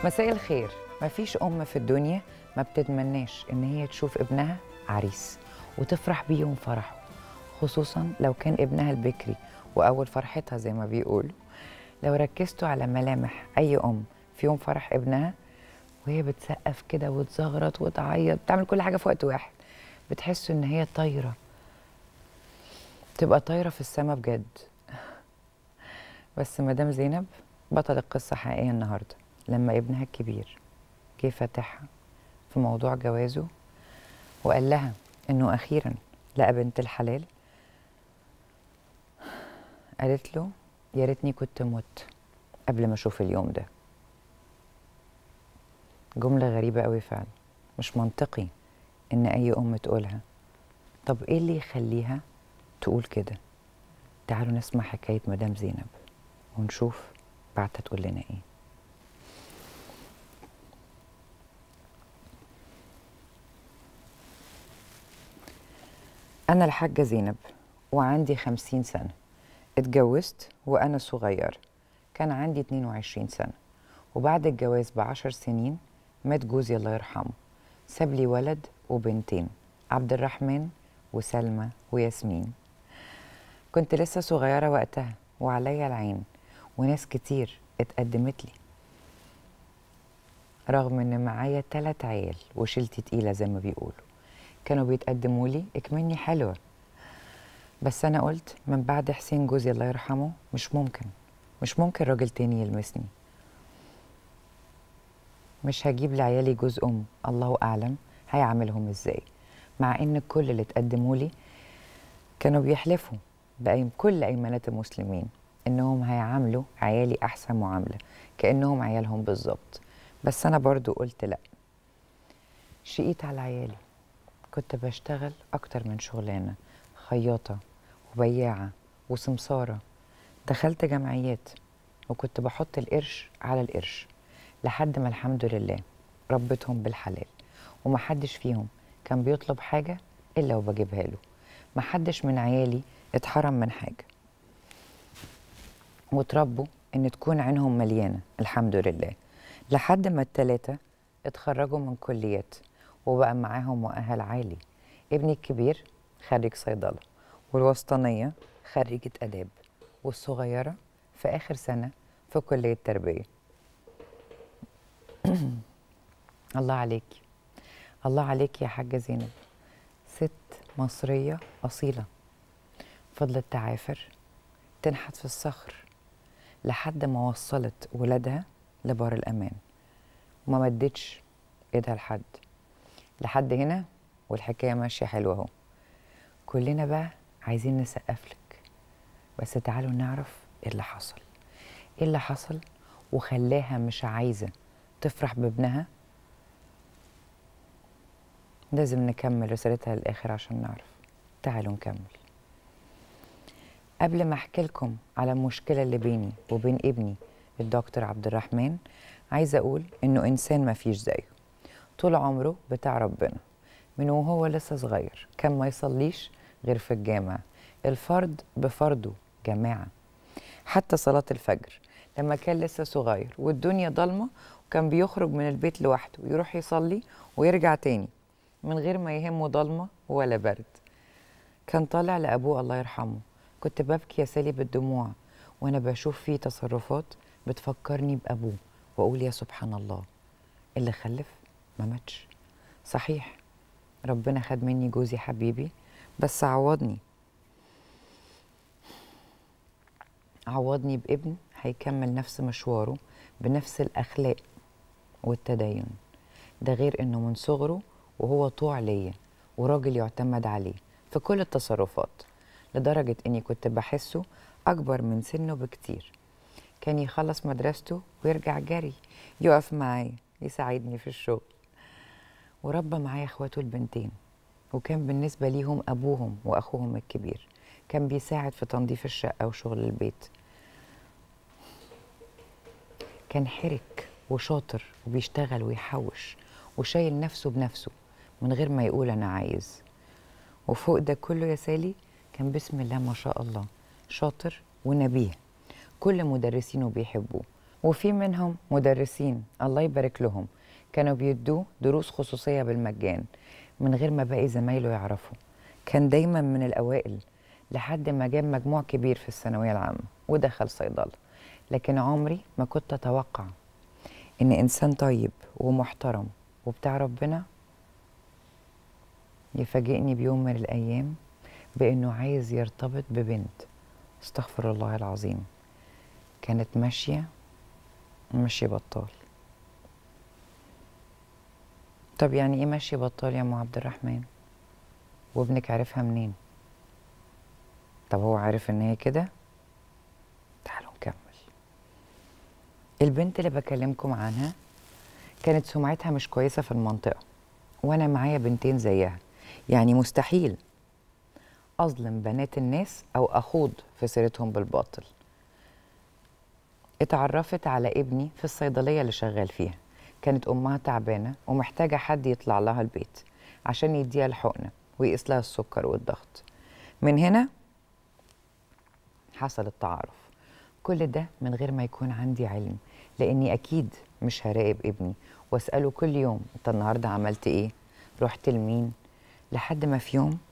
مساء الخير مفيش أم في الدنيا ما بتتمناش إن هي تشوف ابنها عريس وتفرح بيه يوم فرحه خصوصا لو كان ابنها البكري وأول فرحتها زي ما بيقولوا لو ركزتوا على ملامح أي أم في يوم فرح ابنها وهي بتسقف كده وتزغرط وتعيط بتعمل كل حاجة في وقت واحد بتحسوا إن هي طايرة تبقى طايرة في السما بجد بس مدام زينب بطل القصة حقيقية النهاردة لما ابنها الكبير جه فاتحها في موضوع جوازه وقال لها انه اخيرا لقى بنت الحلال قالت له يا ريتني كنت مت قبل ما اشوف اليوم ده جملة غريبة قوي فعلا مش منطقي ان اي ام تقولها طب ايه اللي يخليها تقول كده تعالوا نسمع حكاية مدام زينب ونشوف بعتها تقول لنا ايه أنا الحاجة زينب وعندي خمسين سنة اتجوزت وأنا صغير كان عندي 22 سنة وبعد الجواز بعشر سنين مات جوزي الله يرحمه ساب لي ولد وبنتين عبد الرحمن وسلمى وياسمين كنت لسه صغيرة وقتها وعليا العين وناس كتير اتقدمت لي رغم ان معايا تلات عيال وشيلتي تقيلة زي ما بيقولوا كانوا بيتقدموا لي اكمني حلوة بس انا قلت من بعد حسين جوزي الله يرحمه مش ممكن مش ممكن راجل تاني يلمسني مش هجيب لعيالي جوز ام الله اعلم هيعملهم ازاي مع ان كل اللي اتقدموا لي كانوا بيحلفوا بأي كل ايمانات المسلمين انهم هيعاملوا عيالي احسن معامله كانهم عيالهم بالظبط بس انا برضو قلت لا شقيت على عيالي كنت بشتغل اكتر من شغلانه خياطه وبياعه وسمساره دخلت جمعيات وكنت بحط القرش على القرش لحد ما الحمد لله ربيتهم بالحلال ومحدش فيهم كان بيطلب حاجه الا وبجيبها له محدش من عيالي اتحرم من حاجه وتربوا ان تكون عينهم مليانه الحمد لله لحد ما التلاته اتخرجوا من كليات وبقى معاهم مؤهل عالي ابني الكبير خريج صيدله والوسطانيه خريجه اداب والصغيره في اخر سنه في كليه تربيه الله عليكي الله عليكي يا حاجه زينب ست مصريه اصيله فضلت تعافر تنحت في الصخر لحد ما وصلت ولادها لبار الأمان وما مدتش إيدها لحد لحد هنا والحكاية ماشية حلوة أهو كلنا بقى عايزين نسقف لك بس تعالوا نعرف إيه اللي حصل إيه اللي حصل وخلاها مش عايزة تفرح بابنها لازم نكمل رسالتها للآخر عشان نعرف تعالوا نكمل قبل ما احكي لكم على المشكله اللي بيني وبين ابني الدكتور عبد الرحمن عايزه اقول انه انسان ما فيش زيه طول عمره بتاع ربنا من وهو لسه صغير كان ما يصليش غير في الجامع الفرد بفرده جماعه حتى صلاه الفجر لما كان لسه صغير والدنيا ضلمه وكان بيخرج من البيت لوحده ويروح يصلي ويرجع تاني من غير ما يهمه ضلمه ولا برد كان طالع لابوه الله يرحمه كنت ببكي يا سالي بالدموع وانا بشوف فيه تصرفات بتفكرني بابوه واقول يا سبحان الله اللي خلف ما ماتش صحيح ربنا خد مني جوزي حبيبي بس عوضني عوضني بابن هيكمل نفس مشواره بنفس الاخلاق والتدين ده غير انه من صغره وهو طوع ليا وراجل يعتمد عليه في كل التصرفات لدرجة إني كنت بحسه أكبر من سنه بكتير كان يخلص مدرسته ويرجع جري يقف معايا يساعدني في الشغل وربى معايا اخواته البنتين وكان بالنسبة ليهم أبوهم وأخوهم الكبير كان بيساعد في تنظيف الشقة وشغل البيت كان حرك وشاطر وبيشتغل ويحوش وشايل نفسه بنفسه من غير ما يقول أنا عايز وفوق ده كله يا سالي كان بسم الله ما شاء الله شاطر ونبيه كل مدرسينه بيحبوه وفي منهم مدرسين الله يبارك لهم كانوا بيدوه دروس خصوصية بالمجان من غير ما باقي زمايله يعرفوا كان دايما من الأوائل لحد ما جاب مجموع كبير في الثانوية العامة ودخل صيدلة لكن عمري ما كنت أتوقع إن إنسان طيب ومحترم وبتاع ربنا يفاجئني بيوم من الأيام بإنه عايز يرتبط ببنت استغفر الله العظيم كانت ماشية ماشي بطال طب يعني ايه ماشي بطال يا ام عبد الرحمن وابنك عارفها منين طب هو عارف ان هي كده تعالوا نكمل البنت اللي بكلمكم عنها كانت سمعتها مش كويسة في المنطقة وانا معايا بنتين زيها يعني مستحيل اظلم بنات الناس او اخوض في سيرتهم بالباطل اتعرفت على ابني في الصيدلية اللي شغال فيها كانت أمها تعبانة ومحتاجة حد يطلع لها البيت عشان يديها الحقنة ويقيس لها السكر والضغط من هنا حصل التعارف كل ده من غير ما يكون عندي علم لأني أكيد مش هراقب ابني وأسأله كل يوم أنت النهاردة عملت إيه؟ رحت لمين؟ لحد ما في يوم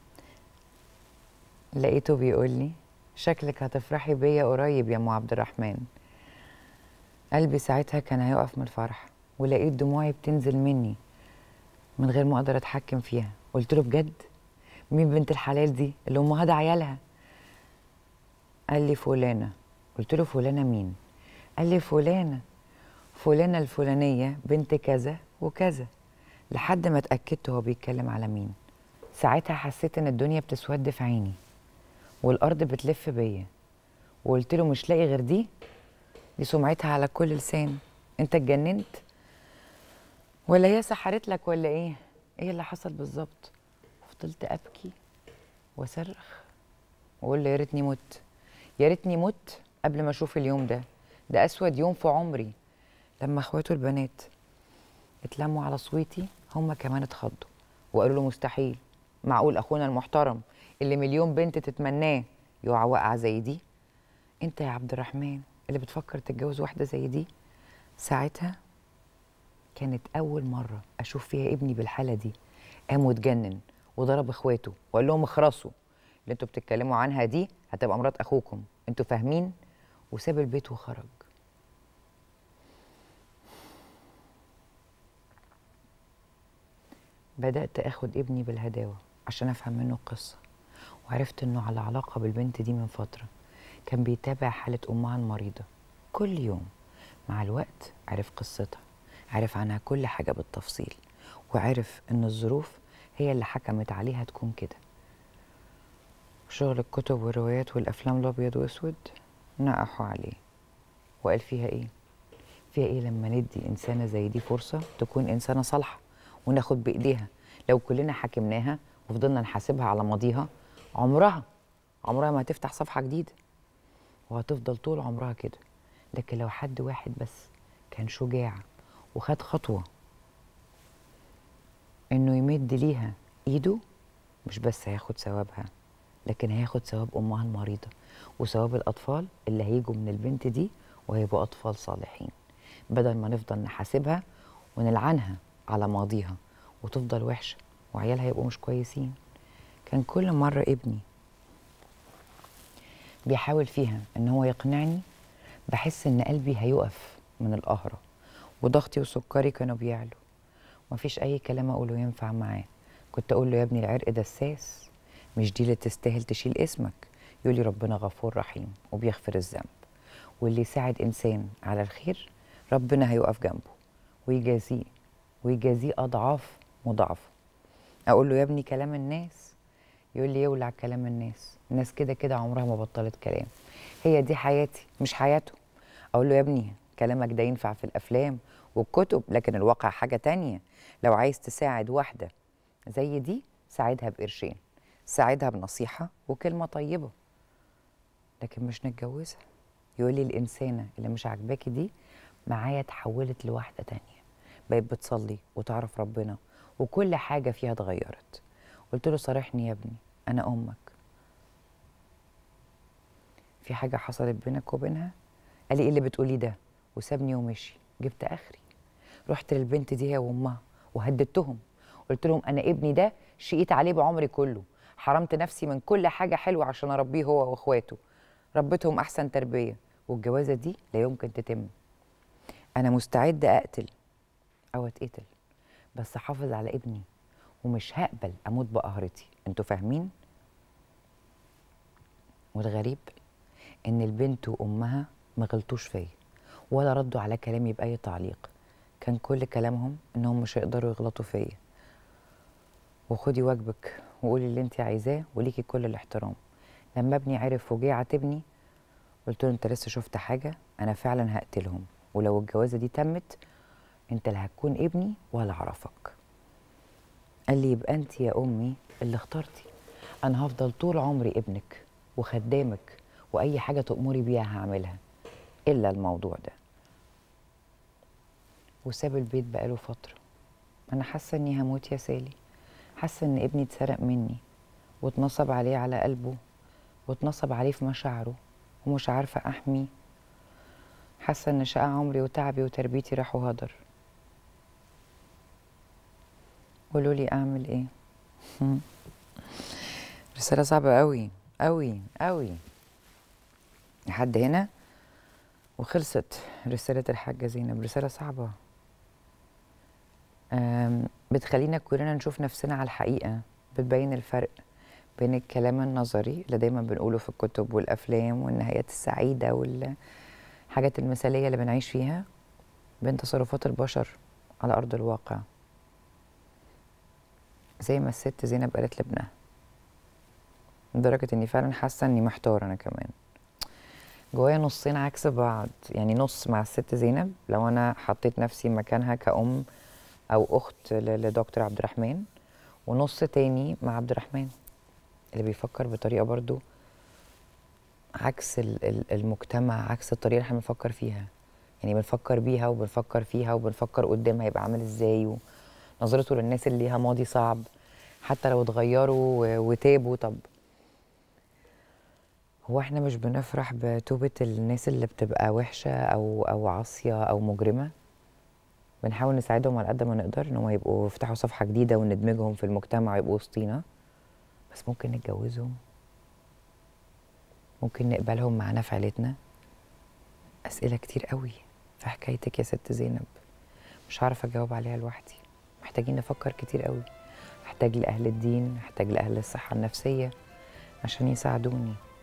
لقيته بيقول لي شكلك هتفرحي بيا قريب يا ام عبد الرحمن قلبي ساعتها كان هيقف من الفرح ولقيت دموعي بتنزل مني من غير ما اقدر اتحكم فيها قلت له بجد مين بنت الحلال دي اللي امها ده عيالها قال لي فلانه قلت له فلانه مين قال لي فلانه فلانه الفلانيه بنت كذا وكذا لحد ما اتاكدت هو بيتكلم على مين ساعتها حسيت ان الدنيا بتسود في عيني والارض بتلف بيا وقلت له مش لاقي غير دي دي سمعتها على كل لسان انت اتجننت ولا هي سحرت لك ولا ايه ايه اللي حصل بالظبط فضلت ابكي واصرخ واقول له يا ريتني مت يا ريتني مت قبل ما اشوف اليوم ده ده اسود يوم في عمري لما اخواته البنات اتلموا على صويتي هم كمان اتخضوا وقالوا له مستحيل معقول اخونا المحترم اللي مليون بنت تتمناه يقع وقعه زي دي انت يا عبد الرحمن اللي بتفكر تتجوز واحده زي دي ساعتها كانت اول مره اشوف فيها ابني بالحاله دي قام واتجنن وضرب اخواته وقال لهم اخرسوا اللي انتوا بتتكلموا عنها دي هتبقى مرات اخوكم انتوا فاهمين وساب البيت وخرج بدأت أخد ابني بالهداوة عشان أفهم منه القصة وعرفت إنه على علاقة بالبنت دي من فترة كان بيتابع حالة أمها المريضة كل يوم مع الوقت عرف قصتها عرف عنها كل حاجة بالتفصيل وعرف إن الظروف هي اللي حكمت عليها تكون كده شغل الكتب والروايات والأفلام الأبيض وأسود نقحوا عليه وقال فيها إيه؟ فيها إيه لما ندي إنسانة زي دي فرصة تكون إنسانة صالحة وناخد بإيديها لو كلنا حاكمناها وفضلنا نحاسبها على ماضيها عمرها عمرها ما هتفتح صفحة جديدة وهتفضل طول عمرها كده لكن لو حد واحد بس كان شجاع وخد خطوة انه يمد ليها ايده مش بس هياخد ثوابها لكن هياخد ثواب امها المريضة وثواب الاطفال اللي هيجوا من البنت دي وهيبقوا اطفال صالحين بدل ما نفضل نحاسبها ونلعنها على ماضيها وتفضل وحشة وعيالها يبقوا مش كويسين كان كل مرة ابني بيحاول فيها ان هو يقنعني بحس ان قلبي هيقف من القهرة وضغطي وسكري كانوا بيعلوا مفيش اي كلام اقوله ينفع معاه كنت اقول له يا ابني العرق دساس مش دي اللي تستاهل تشيل اسمك يقول لي ربنا غفور رحيم وبيغفر الذنب واللي يساعد انسان على الخير ربنا هيقف جنبه ويجازيه ويجازيه اضعاف مضاعفه اقول له يا ابني كلام الناس يقول لي يولع كلام الناس الناس كده كده عمرها ما بطلت كلام هي دي حياتي مش حياته اقول له يا ابني كلامك ده ينفع في الافلام والكتب لكن الواقع حاجه تانية لو عايز تساعد واحده زي دي ساعدها بقرشين ساعدها بنصيحه وكلمه طيبه لكن مش نتجوزها يقول لي الانسانه اللي مش عاجباكي دي معايا اتحولت لواحده تانية بقت بتصلي وتعرف ربنا وكل حاجه فيها اتغيرت قلت له صارحني يا ابني انا امك في حاجه حصلت بينك وبينها قال لي ايه اللي بتقولي ده وسابني ومشي جبت اخري رحت للبنت دي هي وامها وهددتهم قلت لهم انا ابني ده شقيت عليه بعمري كله حرمت نفسي من كل حاجه حلوه عشان اربيه هو واخواته ربيتهم احسن تربيه والجوازه دي لا يمكن تتم انا مستعد اقتل او اتقتل بس احافظ على ابني ومش هقبل اموت بقهرتي انتوا فاهمين والغريب ان البنت وامها ما غلطوش فيا ولا ردوا على كلامي باي تعليق كان كل كلامهم انهم مش هيقدروا يغلطوا فيا وخدي واجبك وقولي اللي انت عايزاه وليكي كل الاحترام لما ابني عرف وجه عاتبني قلت له انت لسه شفت حاجه انا فعلا هقتلهم ولو الجوازه دي تمت انت لا هتكون ابني ولا اعرفك قال لي يبقى انت يا امي اللي اخترتي انا هفضل طول عمري ابنك وخدامك واي حاجه تامري بيها هعملها الا الموضوع ده وساب البيت بقاله فتره انا حاسه اني هموت يا سالي حاسه ان ابني اتسرق مني واتنصب عليه على قلبه واتنصب عليه في مشاعره ومش عارفه احميه حاسه ان شقى عمري وتعبي وتربيتي راحوا هدر قولوا لي اعمل ايه رساله صعبه قوي قوي قوي لحد هنا وخلصت رساله الحاجه زينب رساله صعبه أم، بتخلينا كلنا نشوف نفسنا على الحقيقه بتبين الفرق بين الكلام النظري اللي دايما بنقوله في الكتب والافلام والنهايات السعيده والحاجات المثاليه اللي بنعيش فيها بين تصرفات البشر على ارض الواقع زي ما الست زينب قالت لابنها لدرجة اني فعلا حاسة اني محتارة انا كمان جوايا نصين عكس بعض يعني نص مع الست زينب لو انا حطيت نفسي مكانها كأم او اخت ل- لدكتور عبد الرحمن ونص تاني مع عبد الرحمن اللي بيفكر بطريقة برضو عكس ال- ال- المجتمع عكس الطريقة اللي احنا بنفكر فيها يعني بنفكر بيها وبنفكر فيها وبنفكر قدام هيبقى عامل ازاي ونظرته للناس اللي ليها ماضي صعب حتى لو اتغيروا و- وتابوا طب هو احنا مش بنفرح بتوبة الناس اللي بتبقى وحشة أو أو عاصية أو مجرمة بنحاول نساعدهم على قد ما نقدر إن هم يبقوا يفتحوا صفحة جديدة وندمجهم في المجتمع ويبقوا وسطينا بس ممكن نتجوزهم ممكن نقبلهم معانا في عيلتنا أسئلة كتير قوي في حكايتك يا ست زينب مش عارفة أجاوب عليها لوحدي محتاجين نفكر كتير قوي محتاج لأهل الدين محتاج لأهل الصحة النفسية عشان يساعدوني